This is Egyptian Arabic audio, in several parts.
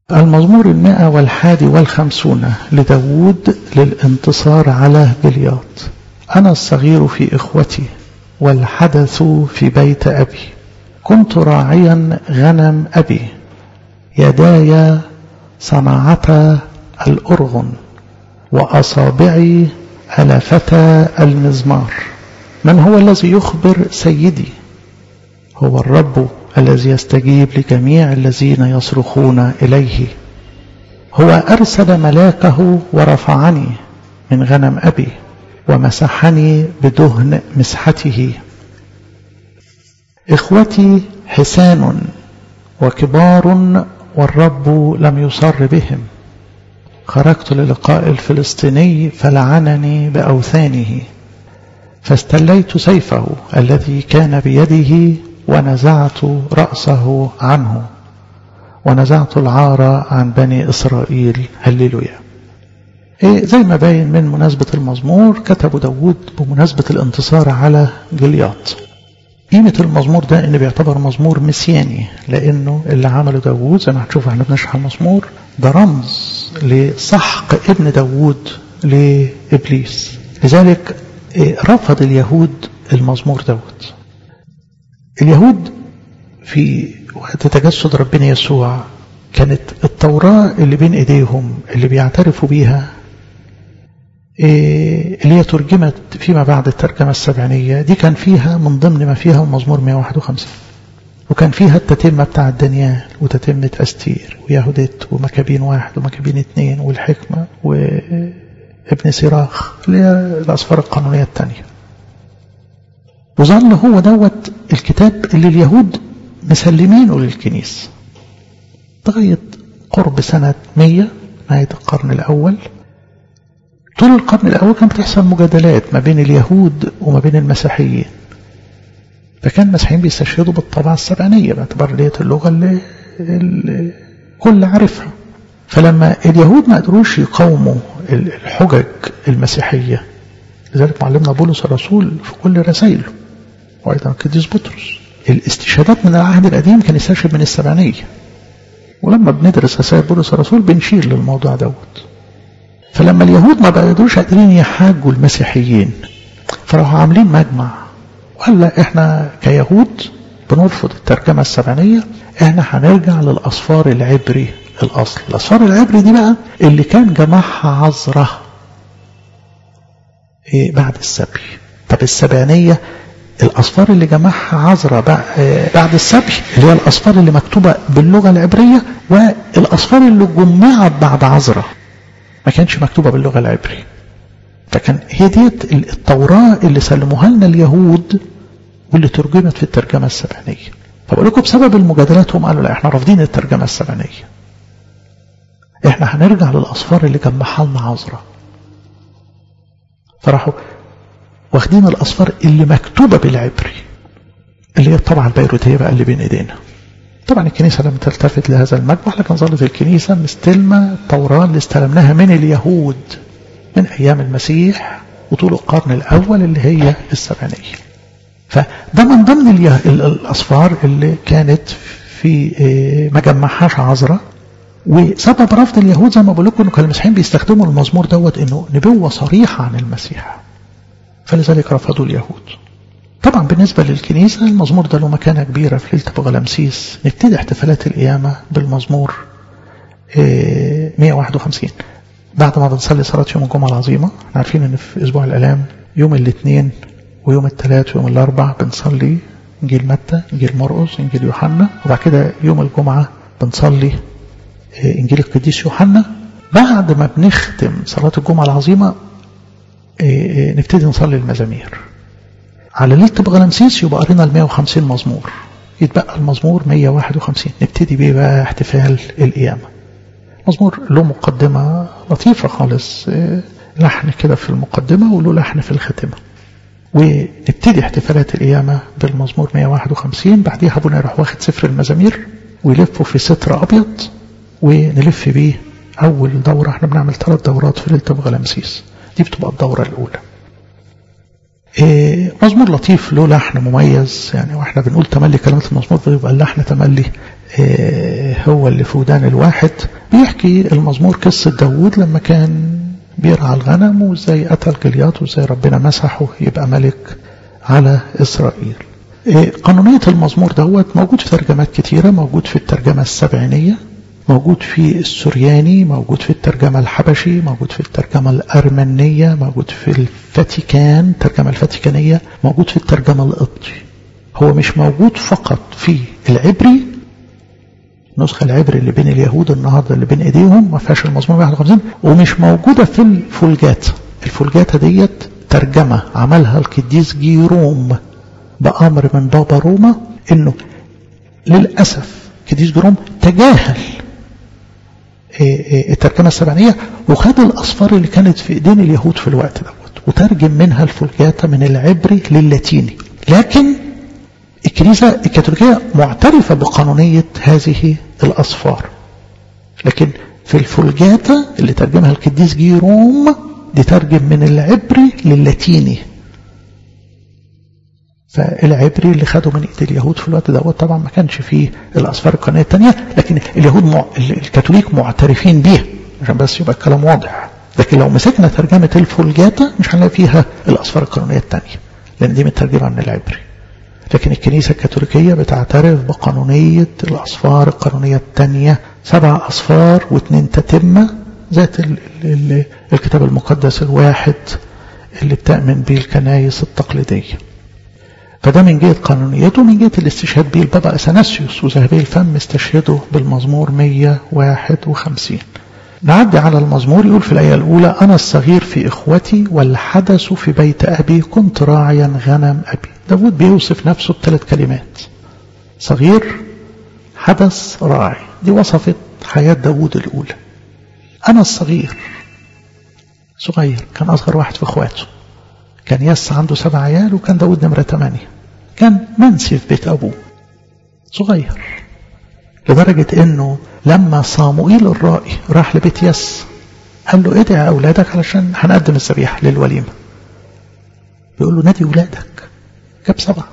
المزمور المائة والحادي والخمسون لداود للانتصار على جلياط أنا الصغير في إخوتي والحدث في بيت أبي كنت راعيا غنم أبي يداي صنعتا الأرغن وأصابعي ألفتا المزمار من هو الذي يخبر سيدي هو الرب الذي يستجيب لجميع الذين يصرخون إليه هو أرسل ملاكه ورفعني من غنم أبي ومسحني بدهن مسحته إخوتي حسان وكبار والرب لم يصر بهم خرجت للقاء الفلسطيني فلعنني بأوثانه فاستليت سيفه الذي كان بيده ونزعت رأسه عنه ونزعت العار عن بني إسرائيل هللويا إيه زي ما باين من مناسبة المزمور كتبوا داود بمناسبة الانتصار على جلياط قيمة المزمور ده ان بيعتبر مزمور مسياني لانه اللي عمله داود زي ما هتشوف احنا بنشرح المزمور ده رمز لسحق ابن داود لابليس لذلك رفض اليهود المزمور دوت اليهود في وقت تجسد ربنا يسوع كانت التوراة اللي بين ايديهم اللي بيعترفوا بيها اللي هي ترجمت فيما بعد الترجمة السبعينية دي كان فيها من ضمن ما فيها مزمور 151 وكان فيها التتمة بتاع دانيال وتتمة أستير ويهودت ومكابين واحد ومكابين اثنين والحكمة وابن سراخ اللي هي الأسفار القانونية الثانية وظل هو دوت الكتاب اللي اليهود مسلمينه للكنيسة لغاية قرب سنة 100 نهاية القرن الأول طول القرن الأول كانت بتحصل مجادلات ما بين اليهود وما بين المسيحيين فكان المسيحيين بيستشهدوا بالطبعة السبعينية باعتبار ديت اللغة اللي, اللي كل عارفها فلما اليهود ما قدروش يقاوموا الحجج المسيحية لذلك معلمنا بولس الرسول في كل رسائله وأيضا القديس بطرس الاستشهادات من العهد القديم كان يستشهد من السبعينية ولما بندرس رسائل بولس الرسول بنشير للموضوع دوت فلما اليهود ما بقدروش قادرين يحاجوا المسيحيين فراحوا عاملين مجمع وقال لا احنا كيهود بنرفض الترجمة السبعينية احنا هنرجع للأصفار العبري الأصل الأصفار العبري دي بقى اللي كان جمعها عذرة إيه بعد السبي طب السبعينية الأصفار اللي جمعها عذرة بعد السبي اللي هي الأصفار اللي مكتوبة باللغة العبرية والأصفار اللي جمعت بعد عذرة ما كانش مكتوبة باللغة العبرية فكان هي ديت التوراة اللي سلموها لنا اليهود واللي ترجمت في الترجمة السبعينية فبقول لكم بسبب المجادلات هم قالوا لا احنا رافضين الترجمة السبعينية احنا هنرجع للأصفار اللي جمعها لنا عذرة فراحوا واخدين الأصفار اللي مكتوبة بالعبري اللي هي الطبعة البيروتية بقى اللي بين ايدينا طبعا الكنيسة لم تلتفت لهذا المجمع لكن ظلت الكنيسة مستلمة التوراة اللي استلمناها من اليهود من أيام المسيح وطول القرن الأول اللي هي السبعينية فده من ضمن الأصفار اللي كانت في ما جمعهاش عذرة وسبب رفض اليهود زي ما بقول لكم انه كانوا المسيحيين بيستخدموا المزمور دوت انه نبوة صريحة عن المسيح فلذلك رفضوا اليهود طبعا بالنسبة للكنيسة المزمور ده له مكانة كبيرة في ليلة بغلمسيس نبتدي احتفالات القيامة بالمزمور 151 بعد ما بنصلي صلاة يوم الجمعة العظيمة عارفين ان في اسبوع الالام يوم الاثنين ويوم الثلاث ويوم الاربع بنصلي انجيل متى انجيل مرقس انجيل يوحنا وبعد كده يوم الجمعة بنصلي انجيل القديس يوحنا بعد ما بنختم صلاة الجمعة العظيمة نبتدي نصلي المزامير على ليلة بغلمسيس يبقى قرينا ال 150 مزمور يتبقى المزمور 151 نبتدي بيه بقى احتفال القيامة مزمور له مقدمة لطيفة خالص لحن كده في المقدمة وله لحن في الختمة ونبتدي احتفالات القيامة بالمزمور 151 بعديها ابونا يروح واخد سفر المزامير ويلفه في ستر أبيض ونلف بيه أول دورة احنا بنعمل ثلاث دورات في ليلة بغلمسيس دي بتبقى الدورة الأولى إيه مزمور لطيف له لحن مميز يعني واحنا بنقول تملي كلمات المزمور بيبقى اللحن تملي هو اللي في ودان الواحد بيحكي المزمور قصة داود لما كان بيرعى الغنم وازاي قتل جلياط وازاي ربنا مسحه يبقى ملك على إسرائيل قانونية المزمور دوت موجود في ترجمات كتيرة موجود في الترجمة السبعينية موجود في السورياني موجود في الترجمة الحبشي موجود في الترجمة الأرمنية موجود في الفاتيكان الترجمة الفاتيكانية موجود في الترجمة القبطي هو مش موجود فقط في العبري النسخة العبري اللي بين اليهود النهاردة اللي بين ايديهم ما فيهاش المزمور 51 ومش موجودة في الفولجاتا الفولجاتا ديت ترجمة عملها القديس جيروم بأمر من بابا روما انه للأسف قديس جيروم تجاهل الترجمة السبعينية وخد الأصفار اللي كانت في ايدين اليهود في الوقت دوت وترجم منها الفولجاتا من العبري للاتيني لكن الكنيسة الكاثوليكية معترفة بقانونية هذه الأصفار لكن في الفولجاتا اللي ترجمها القديس جيروم دي ترجم من العبري للاتيني فالعبري اللي خده من ايد اليهود في الوقت دوت طبعا ما كانش فيه الاصفار القانونيه الثانيه لكن اليهود مع... الكاثوليك معترفين بيها عشان بس يبقى الكلام واضح لكن لو مسكنا ترجمه الفولجاتا مش هنلاقي فيها الاصفار القانونيه الثانيه لان دي مترجمه من العبري لكن الكنيسه الكاثوليكيه بتعترف بقانونيه الاصفار القانونيه الثانيه سبع اصفار واثنين تتمه ذات ال... ال... الكتاب المقدس الواحد اللي بتأمن به الكنايس التقليديه فده من جهة قانونيته من جهة الاستشهاد به البابا أثناسيوس وذهبي الفم استشهده بالمزمور 151 نعدي على المزمور يقول في الآية الأولى أنا الصغير في إخوتي والحدث في بيت أبي كنت راعيا غنم أبي داود بيوصف نفسه بثلاث كلمات صغير حدث راعي دي وصفت حياة داود الأولى أنا الصغير صغير كان أصغر واحد في إخواته كان يس عنده سبع عيال وكان داود نمرة ثمانية كان منسي في بيت أبوه صغير لدرجة أنه لما صاموئيل الرائي راح لبيت يس قال له ادعي أولادك علشان هنقدم الذبيحة للوليمة بيقول له نادي أولادك جاب سبعة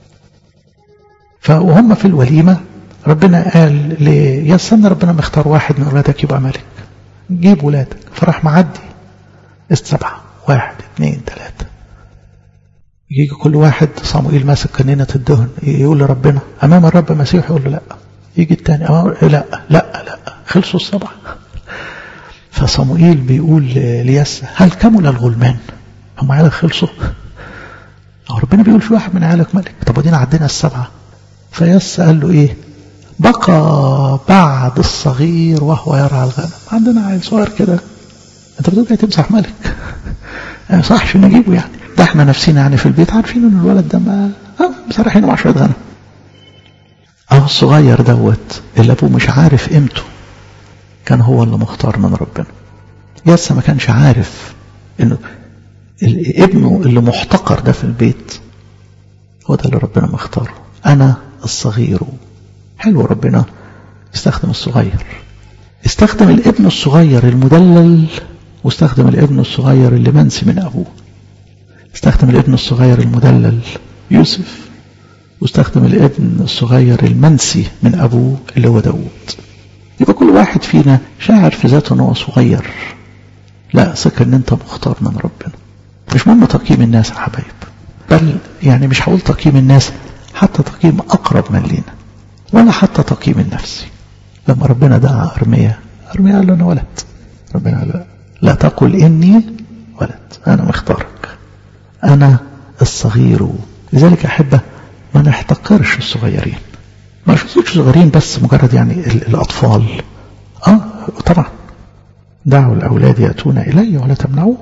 فوهم في الوليمة ربنا قال ليس أن ربنا مختار واحد من أولادك يبقى ملك جيب ولادك فراح معدي السبعة واحد اثنين ثلاثة يجي كل واحد صموئيل ماسك كنينة الدهن يقول لربنا أمام الرب مسيح يقول له لا يجي الثاني لا لا لا خلصوا السبعة فصموئيل بيقول ليس هل كمل الغلمان هم عيالك خلصوا أو ربنا بيقول في واحد من عيالك ملك طب ودينا عدينا السبعة فيس قال له ايه بقى بعد الصغير وهو يرعى الغنم عندنا عيل صغير كده انت بتقول جاي تمسح ملك ما صحش نجيبه يعني ده احنا نفسنا يعني في البيت عارفين ان الولد ده ما مسرحينه مع شويه غنم اهو الصغير دوت اللي ابوه مش عارف قيمته كان هو اللي مختار من ربنا يسا ما كانش عارف انه ابنه اللي محتقر ده في البيت هو ده اللي ربنا مختاره انا الصغير حلو ربنا استخدم الصغير استخدم الابن الصغير المدلل واستخدم الابن الصغير اللي منسي من أبوه استخدم الابن الصغير المدلل يوسف واستخدم الابن الصغير المنسي من أبوه اللي هو داود يبقى كل واحد فينا شاعر في ذاته أنه صغير لا ثق ان انت مختار من ربنا مش مهم تقييم الناس يا حبايب بل يعني مش هقول تقييم الناس حتى تقييم أقرب من لينا ولا حتى تقييم النفسي لما ربنا دعا أرميا أرميا قال له أنا ولد ربنا قال لا تقل إني ولد أنا مختارك أنا الصغير لذلك أحبة ما نحتقرش الصغيرين ما نشوفش صغيرين بس مجرد يعني الأطفال آه طبعا دعوا الأولاد يأتون إلي ولا تمنعوهم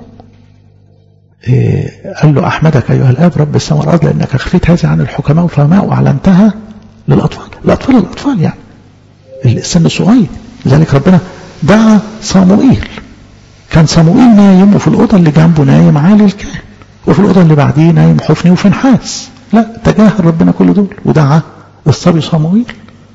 إيه قال له أحمدك أيها الآب رب السماء والأرض لأنك أخفيت هذه عن الحكماء والفهماء وأعلنتها للأطفال الأطفال الأطفال يعني السن الصغير لذلك ربنا دعا صاموئيل كان صاموئيل نايم وفي الأوضة اللي جنبه نايم عالي الكاهن وفي الأوضة اللي بعديه نايم حفني وفنحاس لا تجاهل ربنا كل دول ودعا الصبي صاموئيل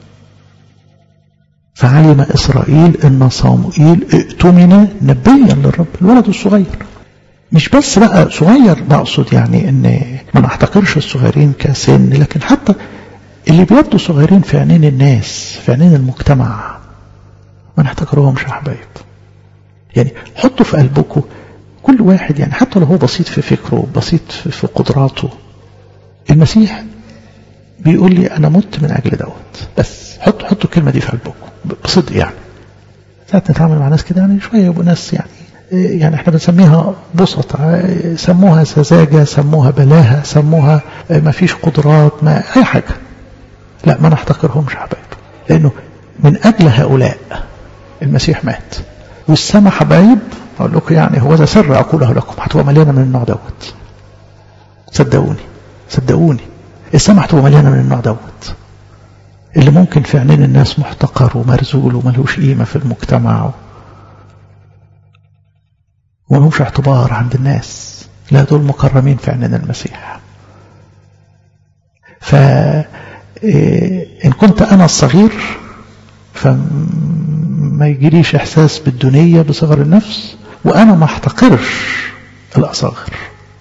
فعلم إسرائيل أن صاموئيل ائتمن نبيا للرب الولد الصغير مش بس بقى صغير بقصد يعني ان ما نحتقرش الصغيرين كسن لكن حتى اللي بيبدوا صغيرين في عينين الناس في عينين المجتمع ما نحتكرهمش يا حبايب يعني حطوا في قلبكم كل واحد يعني حتى لو هو بسيط في فكره بسيط في قدراته المسيح بيقول لي انا مت من اجل دوت بس حطوا حطوا الكلمه دي في قلبكم بصدق يعني ساعات نتعامل مع ناس كده يعني شويه يبقوا ناس يعني يعني احنا بنسميها بسطة سموها سذاجة سموها بلاهة سموها ما فيش قدرات ما اي حاجة لا ما نحتقرهمش حبايب لانه من اجل هؤلاء المسيح مات والسماء حبايب اقول لكم يعني هو ده سر اقوله لكم هتبقى مليانه من النوع دوت صدقوني صدقوني السماء هتبقى مليانه من النوع دوت اللي ممكن في عينين الناس محتقر ومرزول وملهوش قيمه في المجتمع وملهوش اعتبار عند الناس لا دول مكرمين في عينين المسيح ف إن كنت أنا الصغير فما يجيليش إحساس بالدنية بصغر النفس وأنا ما احتقرش الأصاغر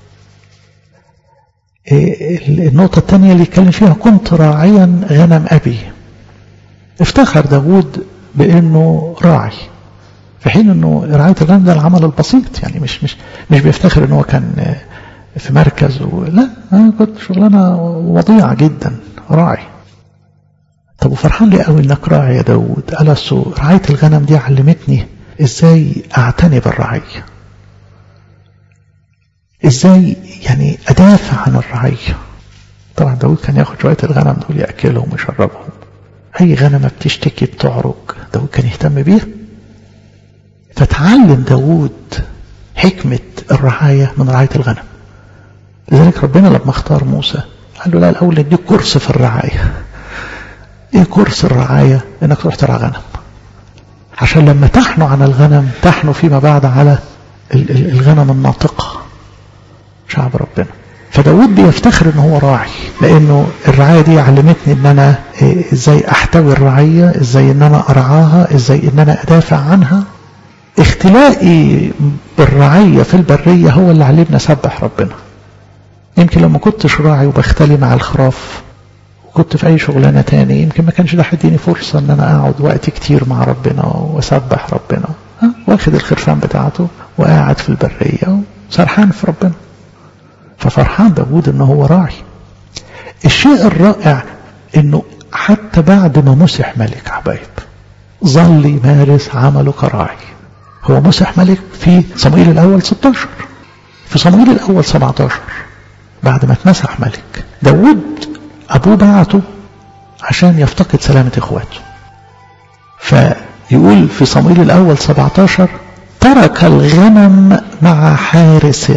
النقطة الثانية اللي يتكلم فيها كنت راعيا غنم أبي افتخر داود بأنه راعي في حين أنه رعاية الغنم ده العمل البسيط يعني مش مش مش بيفتخر أنه كان في مركز و... لا أنا كنت شغلانة وضيعة جدا راعي طب وفرحان لي قوي انك راعي يا داود قال رعاية الغنم دي علمتني ازاي اعتني بالرعية ازاي يعني ادافع عن الرعية طبعا داود كان ياخد شوية الغنم دول يأكلهم ويشربهم اي غنمة بتشتكي بتعرج داود كان يهتم بيها فتعلم داود حكمة الرعاية من رعاية الغنم لذلك ربنا لما اختار موسى قال له لا الأول نديك كورس في الرعاية ايه كورس الرعاية انك تروح ترعى غنم عشان لما تحنوا عن الغنم تحنوا فيما بعد على الغنم الناطقة شعب ربنا فداود بيفتخر ان هو راعي لانه الرعاية دي علمتني ان انا إيه ازاي احتوي الرعية ازاي ان انا ارعاها ازاي ان انا ادافع عنها اختلائي بالرعية في البرية هو اللي علمنا سبح ربنا يمكن لما كنتش راعي وبختلي مع الخراف وكنت في اي شغلانة تاني يمكن ما كانش ده هيديني فرصة ان انا اقعد وقت كتير مع ربنا واسبح ربنا ها واخد الخرفان بتاعته وقاعد في البرية وسرحان في ربنا ففرحان داود ان هو راعي الشيء الرائع انه حتى بعد ما مسح ملك حبايب ظل يمارس عمله كراعي هو مسح ملك في صموئيل الاول 16 في صموئيل الاول 17 بعد ما اتمسح ملك داود أبوه بعته عشان يفتقد سلامة إخواته فيقول في صموئيل الأول 17 ترك الغنم مع حارس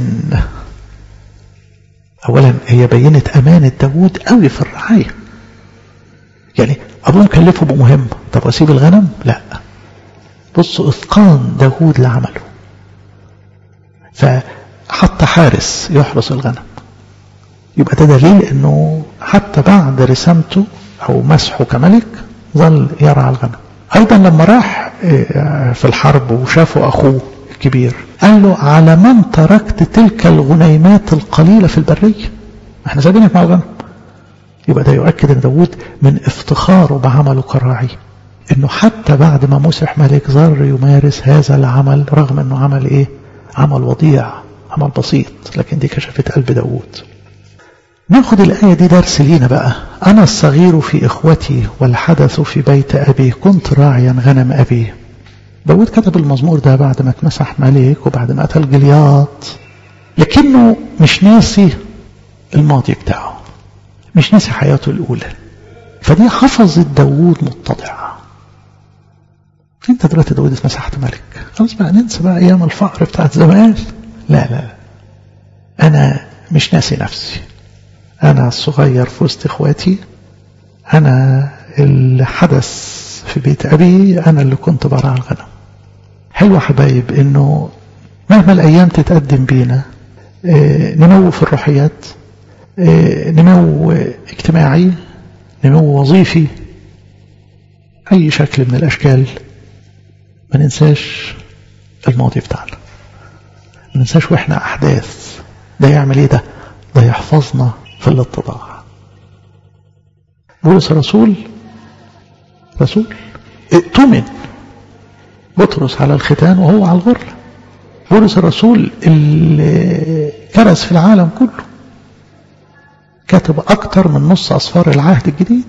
أولا هي بينت أمانة داود قوي في الرعاية يعني أبوه مكلفه بمهمة طب وأسيب الغنم لا بصوا إتقان داود لعمله فحط حارس يحرس الغنم يبقى ده دليل انه حتى بعد رسامته او مسحه كملك ظل يرعى الغنم ايضا لما راح في الحرب وشافه اخوه الكبير قال له على من تركت تلك الغنيمات القليله في البريه احنا سايبينك مع الغنم يبقى ده يؤكد ان داود من افتخاره بعمله كراعي انه حتى بعد ما مسح ملك ظل يمارس هذا العمل رغم انه عمل ايه عمل وضيع عمل بسيط لكن دي كشفت قلب داود ناخد الآية دي درس لينا بقى أنا الصغير في إخوتي والحدث في بيت أبي كنت راعيا غنم أبي داود كتب المزمور ده بعد ما اتمسح ملك وبعد ما قتل جلياط لكنه مش ناسي الماضي بتاعه مش ناسي حياته الأولى فدي حفظت داود متضع انت دلوقتي داود اتمسحت ملك خلاص بقى ننسى بقى ايام الفقر بتاعت زمان لا لا انا مش ناسي نفسي أنا الصغير في وسط إخواتي أنا اللي حدث في بيت أبي أنا اللي كنت برعى الغنم حلوة حبايب إنه مهما الأيام تتقدم بينا نمو في الروحيات نمو اجتماعي نمو وظيفي أي شكل من الأشكال ما ننساش الماضي بتاعنا ما ننساش وإحنا أحداث ده يعمل إيه ده ده يحفظنا في الاتضاع بولس رسول رسول ائتمن بطرس على الختان وهو على الغرة بولس الرسول اللي كرس في العالم كله كاتب أكتر من نص أصفار العهد الجديد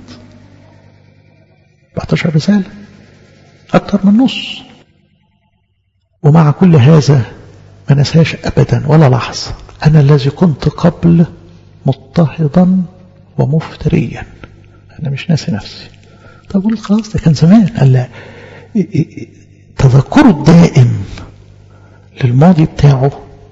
14 رسالة أكتر من نص ومع كل هذا ما نساش أبدا ولا لحظة أنا الذي كنت قبل مضطهدا ومفتريا أنا مش ناسي نفسي طب أقول خلاص ده كان زمان قال لا تذكره الدائم للماضي بتاعه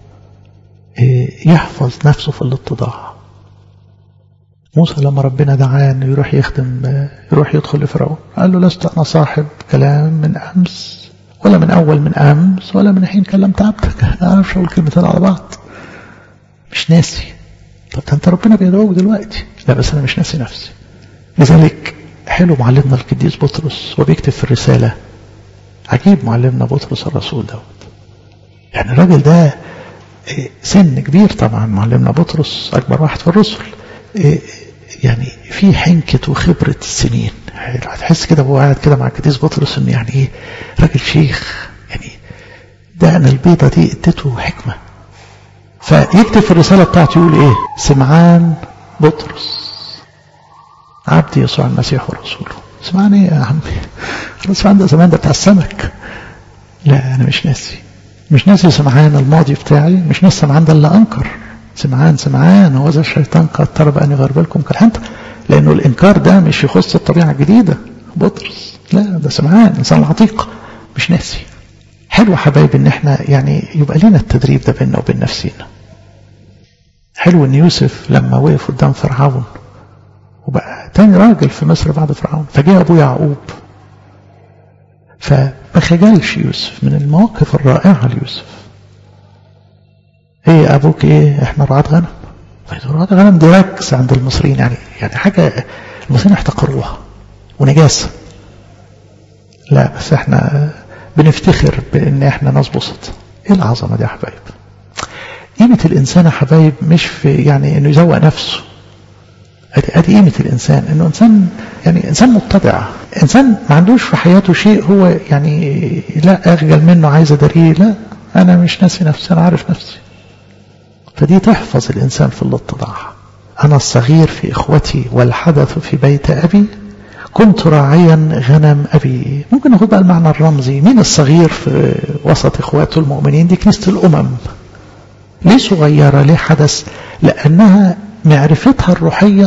يحفظ نفسه في الاتضاع موسى لما ربنا دعاه انه يروح يخدم يروح يدخل لفرعون قال له لست انا صاحب كلام من امس ولا من اول من امس ولا من حين كلمت عبدك انا اعرفش اقول كلمتين على بعض مش ناسي طب ده انت ربنا بيدعوك دلوقتي لا بس انا مش ناسي نفسي لذلك حلو معلمنا القديس بطرس وبيكتب في الرساله عجيب معلمنا بطرس الرسول دوت يعني الراجل ده سن كبير طبعا معلمنا بطرس اكبر واحد في الرسل يعني في حنكة وخبرة السنين هتحس كده وهو قاعد كده مع القديس بطرس انه يعني ايه راجل شيخ يعني ده انا البيضة دي اديته حكمة فيكتب في الرسالة بتاعته يقول ايه سمعان بطرس عبد يسوع المسيح ورسوله سمعان ايه يا عمي سمعان ده زمان ده بتاع السمك لا انا مش ناسي مش ناسي سمعان الماضي بتاعي مش ناسي سمعان ده اللي انكر سمعان سمعان هو ذا الشيطان قد طلب ان يغربلكم كالحنطة لانه الانكار ده مش يخص الطبيعه الجديده بطرس لا ده سمعان انسان العتيق مش ناسي حلو حبايبي ان احنا يعني يبقى لنا التدريب ده بيننا وبين نفسينا حلو ان يوسف لما وقف قدام فرعون وبقى تاني راجل في مصر بعد فرعون فجاء ابوه يعقوب فما خجلش يوسف من المواقف الرائعه ليوسف ايه ابوك ايه احنا رعاة غنم رعاة غنم دي ركز عند المصريين يعني يعني حاجة المصريين احتقروها ونجاسة لا بس احنا بنفتخر بان احنا ناس بسط ايه العظمة دي يا حبايب قيمة الانسان يا حبايب مش في يعني انه يزوق نفسه ادي ادي قيمة الانسان انه انسان يعني انسان متضع انسان ما عندوش في حياته شيء هو يعني لا اخجل منه عايز اداريه لا انا مش ناسي نفسي انا عارف نفسي فدي تحفظ الإنسان في الاتضاع أنا الصغير في إخوتي والحدث في بيت أبي كنت راعيا غنم أبي ممكن ناخد بقى المعنى الرمزي مين الصغير في وسط إخواته المؤمنين دي كنيسة الأمم ليه صغيرة ليه حدث لأنها معرفتها الروحية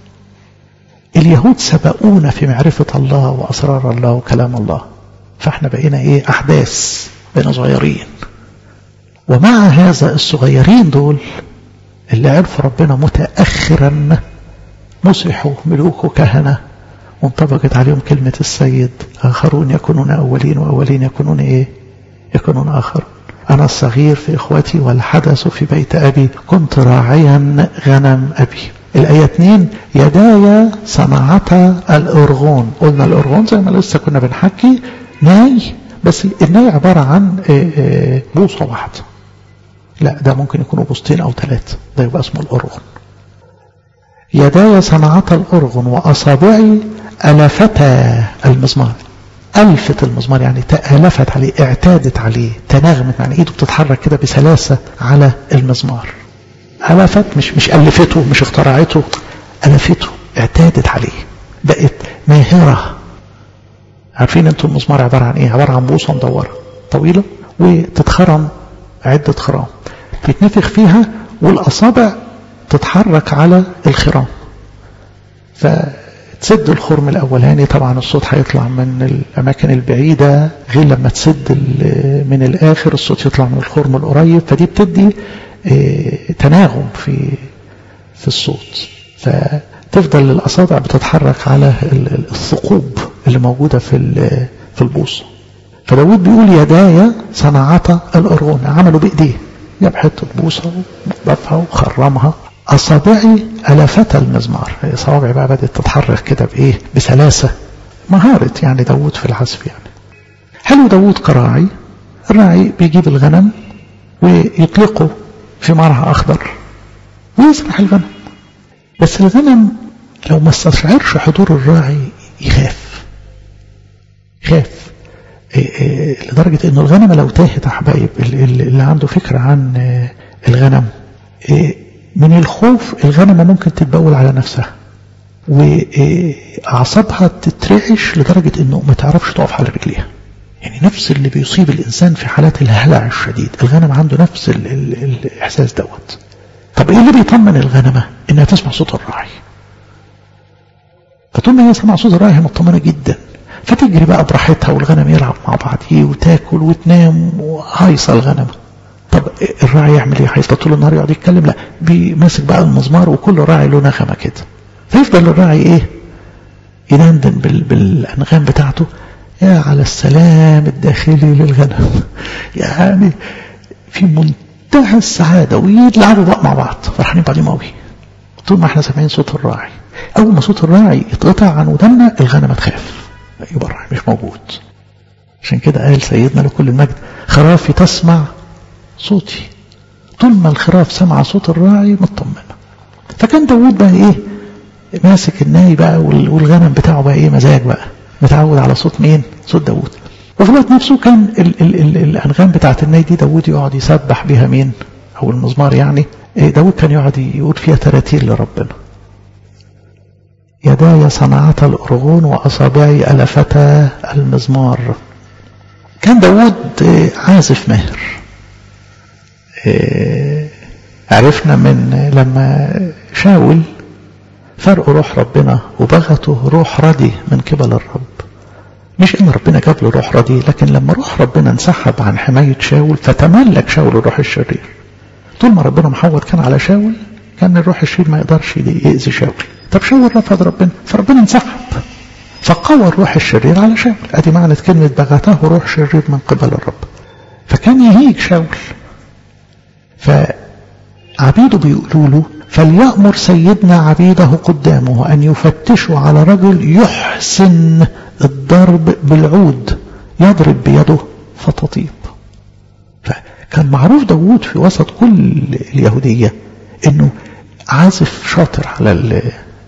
اليهود سبقونا في معرفة الله وأسرار الله وكلام الله فاحنا بقينا ايه أحداث بقينا صغيرين ومع هذا الصغيرين دول اللي عرفوا ربنا متأخرا مسحوا ملوك وكهنة وانطبقت عليهم كلمة السيد آخرون يكونون أولين وأولين يكونون إيه يكونون آخرون أنا الصغير في إخوتي والحدث في بيت أبي كنت راعيا غنم أبي الآية 2 يداي صنعتا الأرغون قلنا الأرغون زي ما لسه كنا بنحكي ناي بس الناي عبارة عن بوصة واحدة لا ده ممكن يكونوا بوصتين أو ثلاثة ده يبقى اسمه الأرغن يداي صنعتا الأرغن وأصابعي ألفتا المزمار ألفت المزمار يعني تألفت عليه اعتادت عليه تناغمت يعني إيده بتتحرك كده بسلاسة على المزمار ألفت مش مش ألفته مش اخترعته ألفته اعتادت عليه بقت ماهرة عارفين انتم المزمار عبارة عن ايه عبارة عن بوصة مدورة طويلة وتتخرم عدة خرام تتنفخ فيها والأصابع تتحرك على الخرام فتسد الخرم الأولاني طبعا الصوت هيطلع من الأماكن البعيدة غير لما تسد من الآخر الصوت يطلع من الخرم القريب فدي بتدي تناغم في في الصوت فتفضل الأصابع بتتحرك على الثقوب اللي موجودة في في البوصة فداود بيقول يدايا صنعتا الأرغون عملوا بإيديه جاب حتة بوصة وضفها وخرمها أصابعي ألفت المزمار صوابعي بقى بدأت تتحرك كده بإيه بسلاسة مهارة يعني داود في العزف يعني حلو داود كراعي الراعي بيجيب الغنم ويطلقه في مرعى أخضر ويسرح الغنم بس الغنم لو ما استشعرش حضور الراعي يخاف يخاف إيه إيه لدرجة انه الغنم لو تاهت يا حبايب اللي عنده فكرة عن الغنم إيه من الخوف الغنمة ممكن تتبول على نفسها وأعصابها تترعش لدرجة انه ما تعرفش تقف على رجليها يعني نفس اللي بيصيب الإنسان في حالات الهلع الشديد الغنم عنده نفس ال ال الإحساس دوت طب إيه اللي بيطمن الغنمة إنها تسمع صوت الراعي فطول ما هي سمع صوت الراعي هي مطمنة جدا فتجري بقى براحتها والغنم يلعب مع بعضيه وتاكل وتنام وهايصة الغنمة طب الراعي يعمل ايه هيفضل طول النهار يقعد يتكلم لا بيمسك بقى المزمار وكل راعي له نغمة كده فيفضل الراعي ايه يدندن بال بالانغام بتاعته يا على السلام الداخلي للغنم يعني في منتهى السعادة ويلعبوا بقى مع بعض فرحانين بعضهم قوي طول ما احنا سامعين صوت الراعي أول ما صوت الراعي يتقطع عن ودنا الغنمة تخاف يبقى الراعي مش موجود عشان كده قال سيدنا لكل المجد خرافي تسمع صوتي طول ما الخراف سمع صوت الراعي مطمنة فكان داود بقى ايه ماسك الناي بقى والغنم بتاعه بقى ايه مزاج بقى متعود على صوت مين صوت داود وفي الوقت نفسه كان ال ال ال الأنغام بتاعت الناي دي داود يقعد يسبح بها مين أو المزمار يعني داود كان يقعد يقول فيها تراتيل لربنا يداي صنعتا الأرغون وأصابعي ألفتا المزمار كان داود عازف ماهر عرفنا من لما شاول فرق روح ربنا وبغته روح ردي من قبل الرب مش ان ربنا جاب له روح ردي لكن لما روح ربنا انسحب عن حماية شاول فتملك شاول الروح الشرير طول ما ربنا محوط كان على شاول كان الروح الشرير ما يقدرش يأذي شاول طب شاول رفض ربنا فربنا انسحب فقوى الروح الشرير على شاول ادي معنى كلمة بغته روح شرير من قبل الرب فكان يهيج شاول فعبيده بيقولوا له فليأمر سيدنا عبيده قدامه أن يفتشوا على رجل يحسن الضرب بالعود يضرب بيده فطاطيب فكان معروف داوود في وسط كل اليهودية انه عازف شاطر على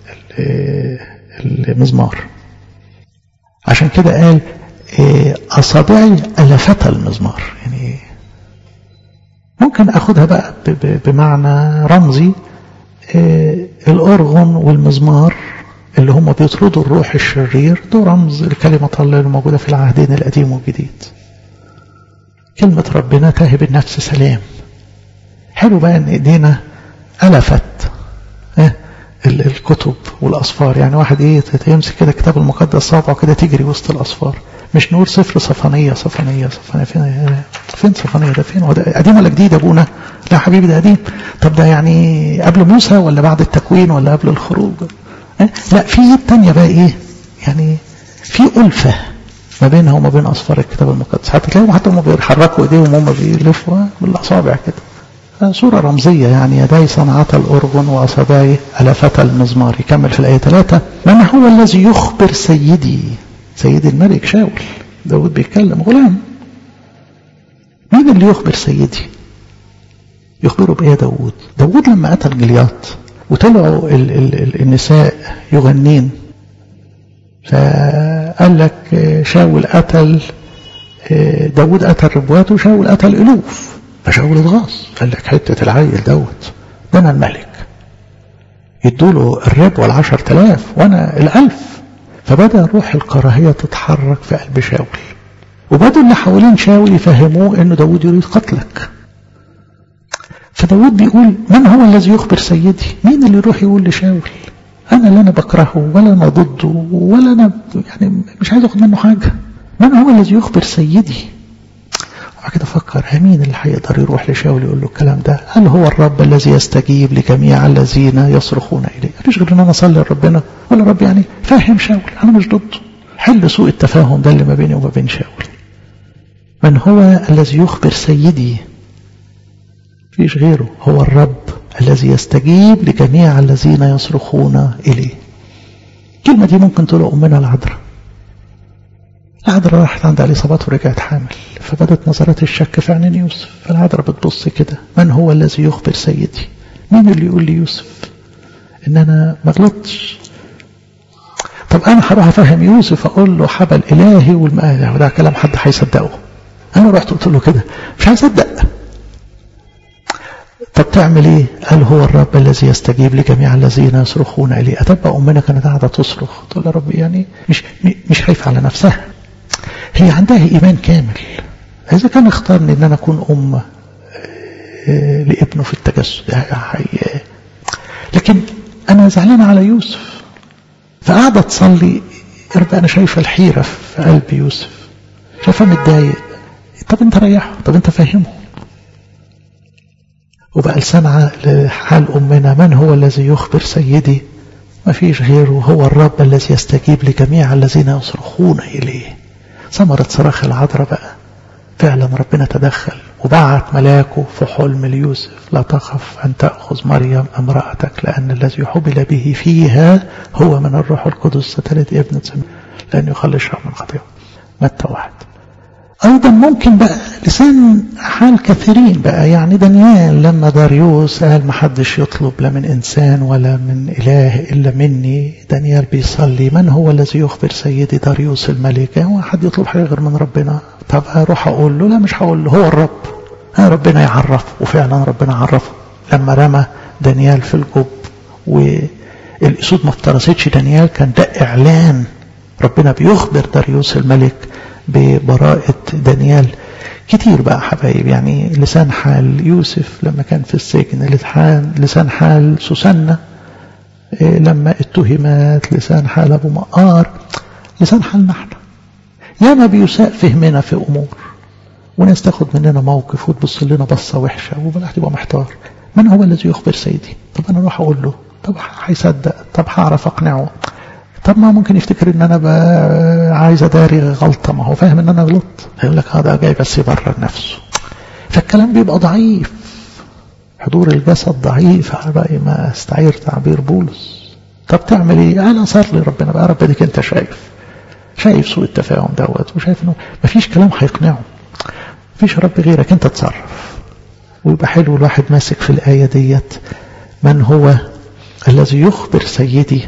المزمار عشان كده قال أصابعي ألفت المزمار يعني ممكن أخدها بقى بمعنى رمزي الأرغن والمزمار اللي هم بيطردوا الروح الشرير ده رمز لكلمة الله الموجودة في العهدين القديم والجديد كلمة ربنا تهب النفس سلام حلو بقى ان ايدينا ألفت اه الكتب والأصفار يعني واحد ايه يمسك كده كتاب المقدس صابعه كده تجري وسط الأصفار مش نقول صفر صفانية صفانية صفانية فين فين صفانية ده فين هو ده قديم ولا جديد أبونا لا حبيبي ده قديم طب ده يعني قبل موسى ولا بعد التكوين ولا قبل الخروج اه؟ لا في تانية بقى ايه يعني في ألفة ما بينها وما بين أصفار الكتاب المقدس حتى تلاقيهم حتى هم بيحركوا ايديهم وهم بيلفوا بالأصابع كده صورة رمزية يعني يداي صنعت الأرغن وأصابعي ألفت المزمار يكمل في الآية ثلاثة من هو الذي يخبر سيدي سيد الملك شاول داود بيتكلم غلام مين اللي يخبر سيدي يخبره بإيه داود داود لما قتل جلياط وطلعوا ال ال ال النساء يغنين فقال لك شاول قتل داود قتل ربوات وشاول قتل ألوف فشاول اتغاظ قال لك حتة العيل دوت ده أنا الملك يدوله الرب والعشر تلاف وأنا الألف فبدأ روح الكراهية تتحرك في قلب شاول وبدأوا اللي حوالين شاول يفهموه انه داود يريد قتلك فداود بيقول من هو الذي يخبر سيدي مين اللي يروح يقول لشاول انا لا انا بكرهه ولا انا ضده ولا انا يعني مش عايز اخد منه حاجة من هو الذي يخبر سيدي وبعد كده فكر مين اللي هيقدر يروح لشاول يقول له الكلام ده هل هو الرب الذي يستجيب لجميع الذين يصرخون اليه مفيش غير ان انا اصلي لربنا ولا رب يعني فاهم شاول انا مش ضده حل سوء التفاهم ده اللي ما بيني وما بين شاول من هو الذي يخبر سيدي فيش غيره هو الرب الذي يستجيب لجميع الذين يصرخون إليه الكلمة دي ممكن تقول أمنا العذراء العذراء راحت عند اليصابات ورجعت حامل فبدت نظرات الشك في عينين يوسف فالعذراء بتبص كده من هو الذي يخبر سيدي مين اللي يقول لي يوسف ان انا ما غلطتش طب انا هروح افهم يوسف اقول له حبل الهي والمآل ده كلام حد هيصدقه انا رحت قلت له كده مش هيصدق طب تعمل ايه قال هو الرب الذي يستجيب لجميع الذين يصرخون اليه اتبقى امنا كانت قاعده تصرخ تقول يا رب يعني مش مش خايفه على نفسها هي عندها ايمان كامل اذا كان اختارني ان انا اكون ام لابنه في التجسد لكن انا زعلان على يوسف فقاعده تصلي يا رب انا شايفه الحيره في قلب يوسف شايفه متضايق طب انت ريحه طب انت فهمه وبقى لسانها لحال أمنا من هو الذي يخبر سيدي ما فيش غيره هو الرب الذي يستجيب لجميع الذين يصرخون إليه ثمرة صراخ العذراء بقى فعلا ربنا تدخل وبعت ملاكه في حلم ليوسف لا تخف أن تأخذ مريم امرأتك لأن الذي حبل به فيها هو من الروح القدس ستلد ابنة سمين لأن يخلصها من خطيئة متى واحد أيضا ممكن بقى لسان حال كثيرين بقى يعني دانيال لما داريوس قال ما حدش يطلب لا من إنسان ولا من إله إلا مني دانيال بيصلي من هو الذي يخبر سيدي داريوس الملك هو حد يطلب حاجة غير من ربنا طب أروح أقول له لا مش هقول له هو الرب ها ربنا يعرف وفعلا ربنا عرفه لما رمى دانيال في الجب والأسود ما افترستش دانيال كان ده إعلان ربنا بيخبر داريوس الملك ببراءة دانيال كتير بقى حبايب يعني لسان حال يوسف لما كان في السجن لسان حال سوسنة لما اتهمت لسان حال أبو مقار لسان حالنا احنا ياما بيساء فهمنا في أمور وناس تاخد مننا موقف وتبص لنا بصة وحشة وبلاح تبقى محتار من هو الذي يخبر سيدي طب أنا أروح أقول له طب هيصدق طب هعرف أقنعه طب ما ممكن يفتكر ان انا عايز اداري غلطه ما هو فاهم ان انا غلطت هيقول لك هذا جاي بس يبرر نفسه فالكلام بيبقى ضعيف حضور الجسد ضعيف على راي ما استعير تعبير بولس طب تعمل ايه انا صلي ربنا بقى رب ديك انت شايف شايف سوء التفاهم دوت وشايف انه مفيش كلام هيقنعه مفيش رب غيرك انت تصرف ويبقى حلو الواحد ماسك في الايه ديت من هو الذي يخبر سيدي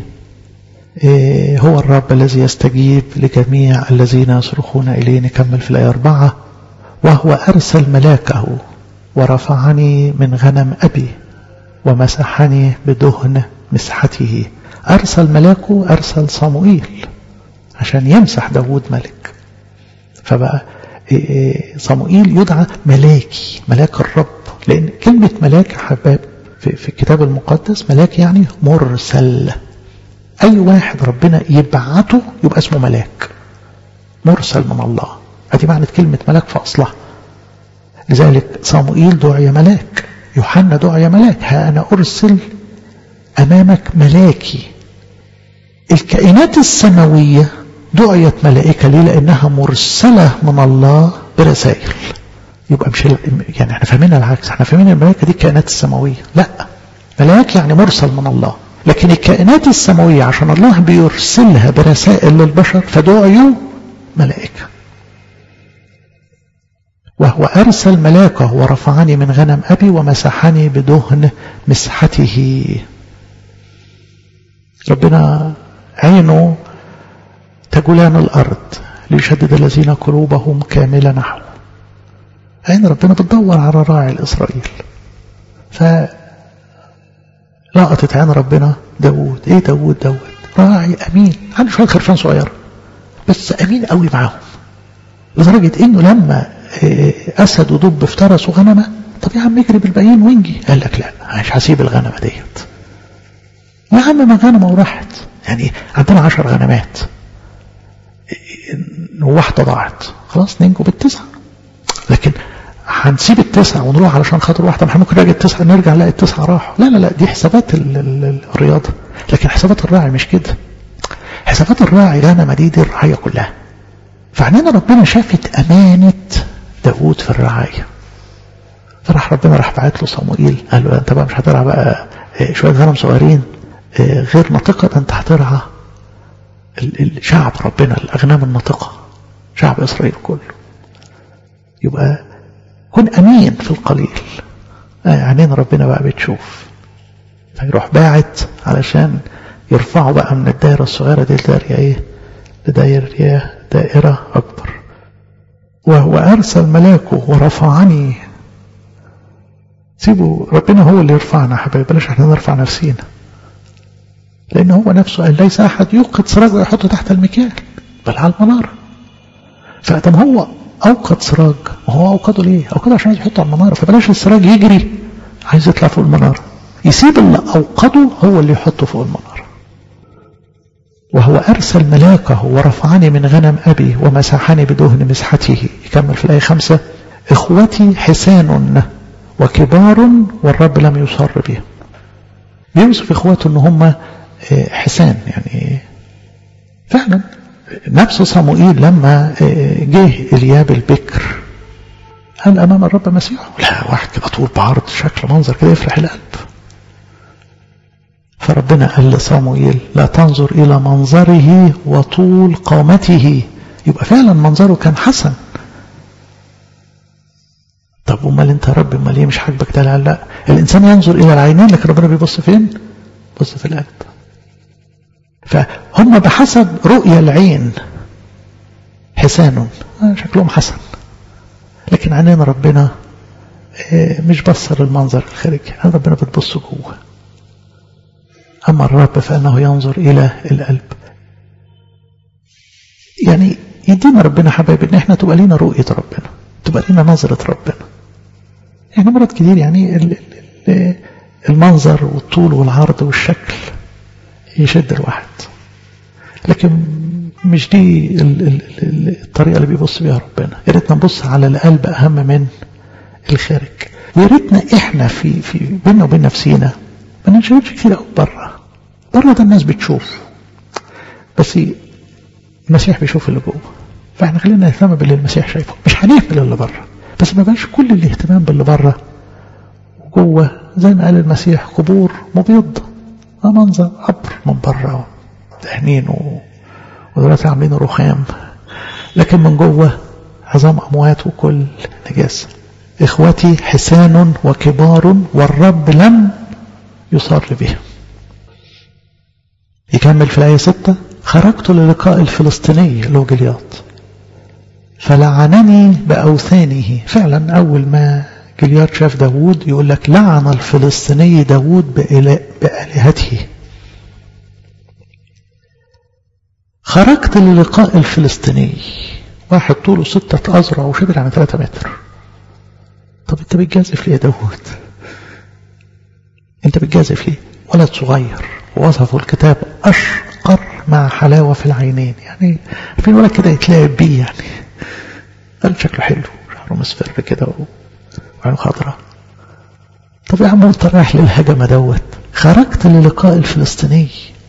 هو الرب الذي يستجيب لجميع الذين يصرخون إليه نكمل في الآية أربعة وهو أرسل ملاكه ورفعني من غنم أبي ومسحني بدهن مسحته أرسل ملاكه أرسل صموئيل عشان يمسح داود ملك فبقى صموئيل يدعى ملاكي ملاك الرب لأن كلمة ملاك حباب في الكتاب المقدس ملاك يعني مرسل أي واحد ربنا يبعته يبقى اسمه ملاك مرسل من الله هذه معنى كلمة ملاك في أصلها لذلك صموئيل دعي ملاك يوحنا دعي ملاك ها أنا أرسل أمامك ملاكي الكائنات السماوية دعيت ملائكة ليه لأنها مرسلة من الله برسائل يبقى مش يعني احنا فاهمين العكس احنا فاهمين الملائكة دي الكائنات السماوية لا ملاك يعني مرسل من الله لكن الكائنات السماوية عشان الله بيرسلها برسائل للبشر فدعيوا ملائكة وهو أرسل ملاكه ورفعني من غنم أبي ومسحني بدهن مسحته ربنا عينه تجولان الأرض ليشدد الذين قلوبهم كاملة نحوه عين ربنا بتدور على راعي الإسرائيل ف لقطت عين ربنا داوود ايه داوود دوت راعي امين عنده شويه خرفان صغير بس امين قوي معاهم لدرجه انه لما اسد ودب افترسوا غنمه طب يا عم اجري بالباقيين وانجي قال لك لا مش هسيب الغنمه ديت يا عم ما غنمه وراحت يعني عندنا عشر غنمات وواحده ضاعت خلاص ننجو بالتسعه لكن هنسيب التسعة ونروح علشان خاطر واحدة ما ممكن نلاقي التسعة نرجع نلاقي التسعة راحوا لا لا لا دي حسابات ال ال الرياضة لكن حسابات الراعي مش كده حسابات الراعي غنمة دي دي الرعاية كلها فعنينا ربنا شافت أمانة داود في الرعاية فراح ربنا راح بعت له صموئيل قال له انت بقى مش هترعى بقى شوية غنم صغيرين غير ناطقة ده انت هترعى الشعب ربنا الأغنام الناطقة شعب إسرائيل كله يبقى كن أمين في القليل عينين ربنا بقى بتشوف فيروح باعت علشان يرفعه بقى من الدائرة الصغيرة دي لدائرة ايه لدائرة دائرة أكبر وهو أرسل ملاكه ورفعني سيبوا ربنا هو اللي يرفعنا حبايبي بلاش احنا نرفع نفسينا لأن هو نفسه قال ليس أحد يوقد سراج ويحطه تحت المكيال بل على المنارة فأدم هو أوقد سراج وهو أوقده ليه؟ أوقده عشان يحطه على المنارة فبلاش السراج يجري عايز يطلع فوق المنارة يسيب اللي أوقده هو اللي يحطه فوق المنارة وهو أرسل ملاكه ورفعني من غنم أبي ومسحني بدهن مسحته يكمل في الآية خمسة إخوتي حسان وكبار والرب لم يصر بهم بيوصف إخواته إن هم حسان يعني فعلا نفس صموئيل لما جه الياب البكر قال أمام الرب مسيحه لا واحد كده طول بعرض شكل منظر كده يفرح القلب فربنا قال لصموئيل لا تنظر إلى منظره وطول قامته يبقى فعلا منظره كان حسن طب امال انت يا رب امال ايه مش حاجبك ده لا لا الانسان ينظر الى العينين لكن ربنا بيبص فين بص في القلب فهم بحسب رؤية العين حسان شكلهم حسن لكن عينين ربنا مش بصر المنظر الخارجي ربنا بتبص جوه أما الرب فإنه ينظر إلى القلب يعني يدينا ربنا حبايب إن إحنا تبقى لنا رؤية ربنا تبقى لنا نظرة ربنا يعني مرات كتير يعني المنظر والطول والعرض والشكل يشد الواحد لكن مش دي الطريقة اللي بيبص بيها ربنا يا ريتنا نبص على القلب أهم من الخارج ويا ريتنا إحنا في في بيننا وبين نفسينا ما ننشغلش كتير قوي بره بره ده الناس بتشوف بس المسيح بيشوف اللي جوه فاحنا خلينا نهتم باللي المسيح شايفه مش هنهمل اللي بره بس ما بقاش كل الاهتمام باللي بره وجوه زي ما قال المسيح قبور مبيض ما منظر قبر من بره دهنين و... ودلوقتي عاملين رخام لكن من جوه عظام اموات وكل نجاسه اخوتي حسان وكبار والرب لم يصر بهم يكمل في الآية ستة خرجت للقاء الفلسطيني اللي هو جلياط فلعنني بأوثانه فعلا أول ما جلياط شاف داوود يقول لك لعن الفلسطيني داوود بآلهته خرجت للقاء الفلسطيني واحد طوله ستة أذرع وشبر يعني ثلاثة متر طب انت بتجازف ليه يا داوود انت بتجازف ليه ولد صغير ووصفه الكتاب أشقر مع حلاوة في العينين يعني في ولد كده يتلاعب بيه يعني قال شكله حلو شعره مصفر كده وعينه خضراء طب يا عم انت رايح للهجمة دوت خرجت للقاء الفلسطيني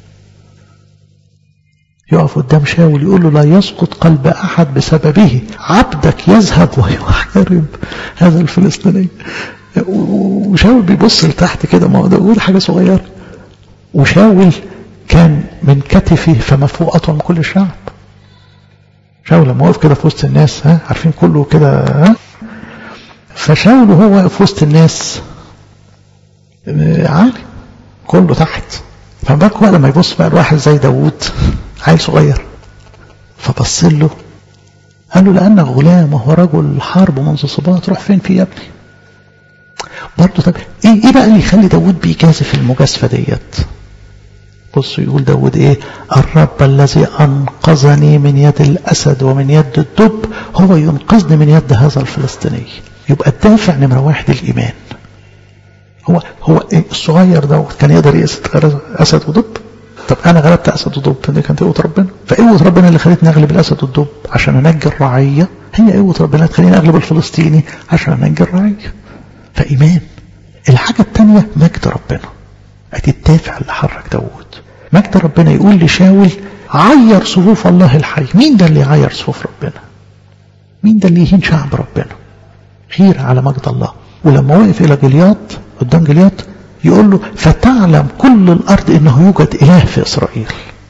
يقف قدام شاول يقول له لا يسقط قلب أحد بسببه عبدك يذهب ويحارب هذا الفلسطيني وشاول بيبص لتحت كده ما هو داود حاجة صغيرة وشاول كان من كتفه فما فوق أطول من كل الشعب شاول لما وقف كده في وسط الناس ها عارفين كله كده ها فشاول وهو واقف في وسط الناس عالي كله تحت فما بالك بقى لما يبص بقى الواحد زي داوود عيل صغير فبص له قال له لأنك غلام وهو رجل حرب منذ صباح تروح فين في يا ابني برضه طب ايه ايه بقى اللي يخلي داوود بيجازف المجازفه ديت بص يقول داود ايه الرب الذي انقذني من يد الاسد ومن يد الدب هو ينقذني من يد هذا الفلسطيني يبقى الدافع نمرة واحد الايمان هو هو إيه الصغير دوت كان يقدر يقتل اسد ودب طب انا غلبت اسد ودب دي كانت قوه ربنا فقوه ربنا اللي خلتني اغلب الاسد والدب عشان انجي الرعيه هي قوه ربنا اللي تخليني اغلب الفلسطيني عشان انجي الرعيه فايمان الحاجه الثانيه مجد ربنا ادي الدافع اللي حرك داوود مجد ربنا يقول لشاول عير صفوف الله الحي مين ده اللي يعير صفوف ربنا مين ده اللي يهين شعب ربنا خير على مجد الله ولما وقف الى جلياط قدام جلياط يقول له فتعلم كل الارض انه يوجد اله في اسرائيل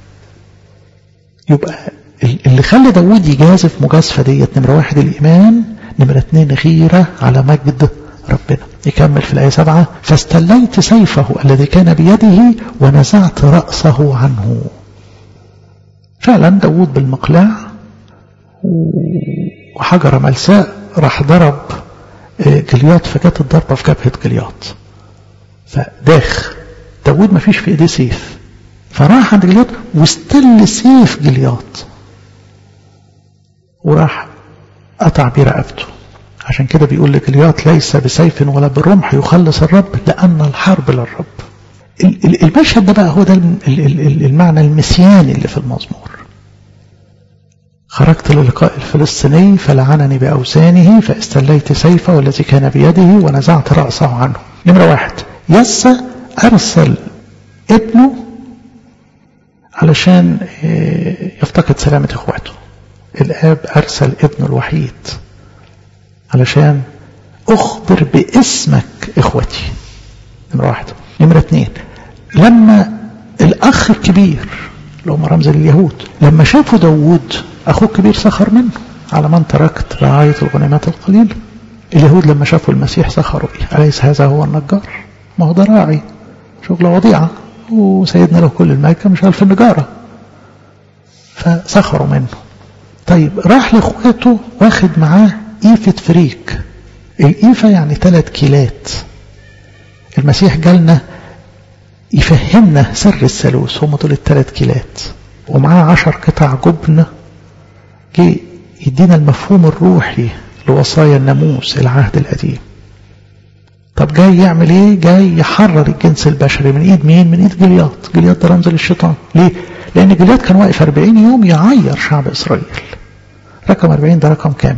يبقى اللي خلى داوود يجازف مجازفه ديت نمره واحد الايمان نمره اتنين غيره على مجد ربنا يكمل في الآية سبعة فاستليت سيفه الذي كان بيده ونزعت رأسه عنه فعلا داود بالمقلاع وحجر ملساء راح ضرب جلياط فجت الضربة في جبهة جلياط فداخ داود ما فيش في ايديه سيف فراح عند جلياط واستل سيف جلياط وراح قطع بيه رقبته عشان كده بيقول لجلياط ليس بسيف ولا بالرمح يخلص الرب لأن الحرب للرب المشهد ده بقى هو ده المعنى المسياني اللي في المزمور خرجت للقاء الفلسطيني فلعنني بأوسانه فاستليت سيفه والذي كان بيده ونزعت رأسه عنه نمرة واحد يسى أرسل ابنه علشان يفتقد سلامة اخواته الآب أرسل ابنه الوحيد علشان أخبر باسمك إخوتي نمرة واحد نمرة اثنين لما الأخ الكبير اللي هم رمز اليهود لما شافوا داوود أخوه الكبير سخر منه على من تركت رعاية الغنيمات القليلة اليهود لما شافوا المسيح سخروا بيه أليس هذا هو النجار ما هو ده راعي شغل وضيعة وسيدنا له كل المجد مش في النجارة فسخروا منه طيب راح لاخواته واخد معاه إيفة فريك الإيفة يعني ثلاث كيلات المسيح جالنا يفهمنا سر الثالوث هم دول الثلاث كيلات ومعاه عشر قطع جبن جه يدينا المفهوم الروحي لوصايا الناموس العهد القديم طب جاي يعمل ايه جاي يحرر الجنس البشري من ايد مين من ايد جلياط جلياط ده رمز للشيطان ليه لان جلياط كان واقف 40 يوم يعير شعب اسرائيل رقم 40 ده رقم كامل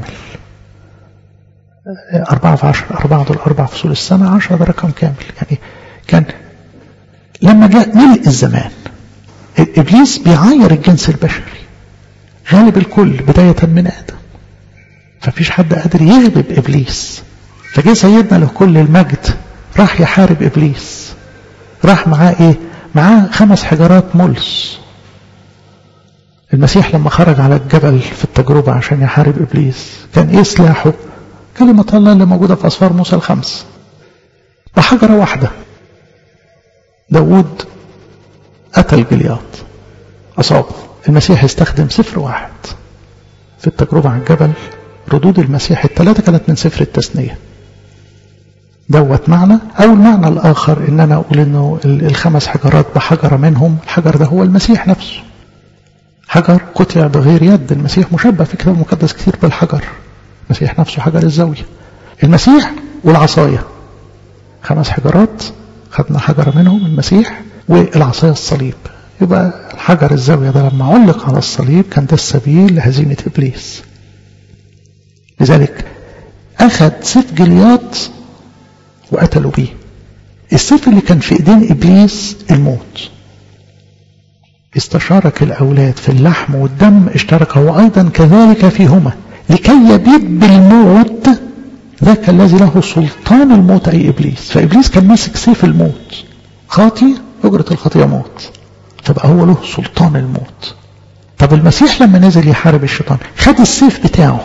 أربعة في عشر أربعة دول أربع فصول السنة عشرة ده رقم كامل يعني كان لما جاء ملء الزمان إبليس بيعاير الجنس البشري غالب الكل بداية من آدم ففيش حد قادر يغلب إبليس فجاء سيدنا له كل المجد راح يحارب إبليس راح معاه إيه معاه خمس حجارات ملس المسيح لما خرج على الجبل في التجربة عشان يحارب إبليس كان إيه سلاحه كلمة الله اللي موجودة في أسفار موسى الخمس بحجرة واحدة داود قتل جلياط أصابه المسيح استخدم سفر واحد في التجربة على الجبل ردود المسيح الثلاثة كانت من سفر التثنية دوت معنى أو المعنى الآخر إن أنا أقول إنه الخمس حجرات بحجرة منهم الحجر ده هو المسيح نفسه حجر قطع بغير يد المسيح مشبه في الكتاب المقدس كتير بالحجر المسيح نفسه حجر الزاوية المسيح والعصاية خمس حجرات خدنا حجرة منهم المسيح والعصاية الصليب يبقى الحجر الزاوية ده لما علق على الصليب كان ده السبيل لهزيمة إبليس لذلك أخذ سيف جلياط وقتلوا بيه السيف اللي كان في إيدين إبليس الموت استشارك الأولاد في اللحم والدم اشترك هو أيضا كذلك فيهما لكي يبيد بالموت ذاك الذي له سلطان الموت أي إبليس فإبليس كان ماسك سيف الموت خاطي أجرة الخطية موت فبقى هو له سلطان الموت طب المسيح لما نزل يحارب الشيطان خد السيف بتاعه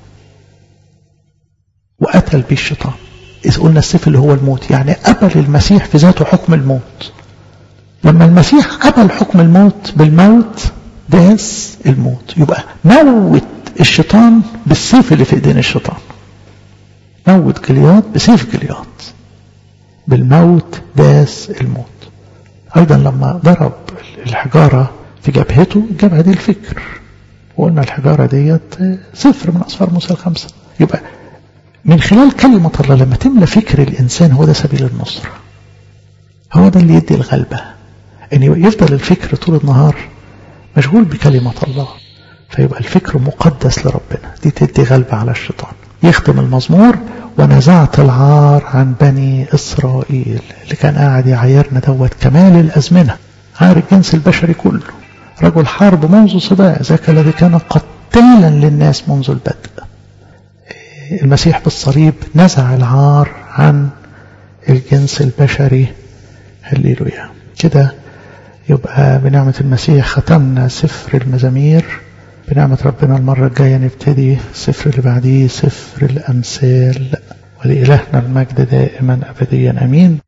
وقتل بيه الشيطان إذ قلنا السيف اللي هو الموت يعني قبل المسيح في ذاته حكم الموت لما المسيح قبل حكم الموت بالموت داس الموت يبقى موت الشيطان بالسيف اللي في ايدين الشيطان موت جلياط بسيف جلياط بالموت داس الموت ايضا لما ضرب الحجارة في جبهته الجبهة دي الفكر وقلنا الحجارة ديت صفر من أصفار موسى الخمسة يبقى من خلال كلمة الله لما تملى فكر الإنسان هو ده سبيل النصرة هو ده اللي يدي الغلبة ان يفضل الفكر طول النهار مشغول بكلمة الله فيبقى الفكر مقدس لربنا دي تدي غلبة على الشيطان يختم المزمور ونزعت العار عن بني إسرائيل اللي كان قاعد يعايرنا دوت كمال الأزمنة عار الجنس البشري كله رجل حرب منذ صباع ذاك الذي كان قتالا للناس منذ البدء المسيح بالصليب نزع العار عن الجنس البشري هللويا كده يبقى بنعمة المسيح ختمنا سفر المزامير بنعمة ربنا المرة الجاية نبتدي السفر اللي بعديه سفر الأمثال ولإلهنا المجد دائما أبديا أمين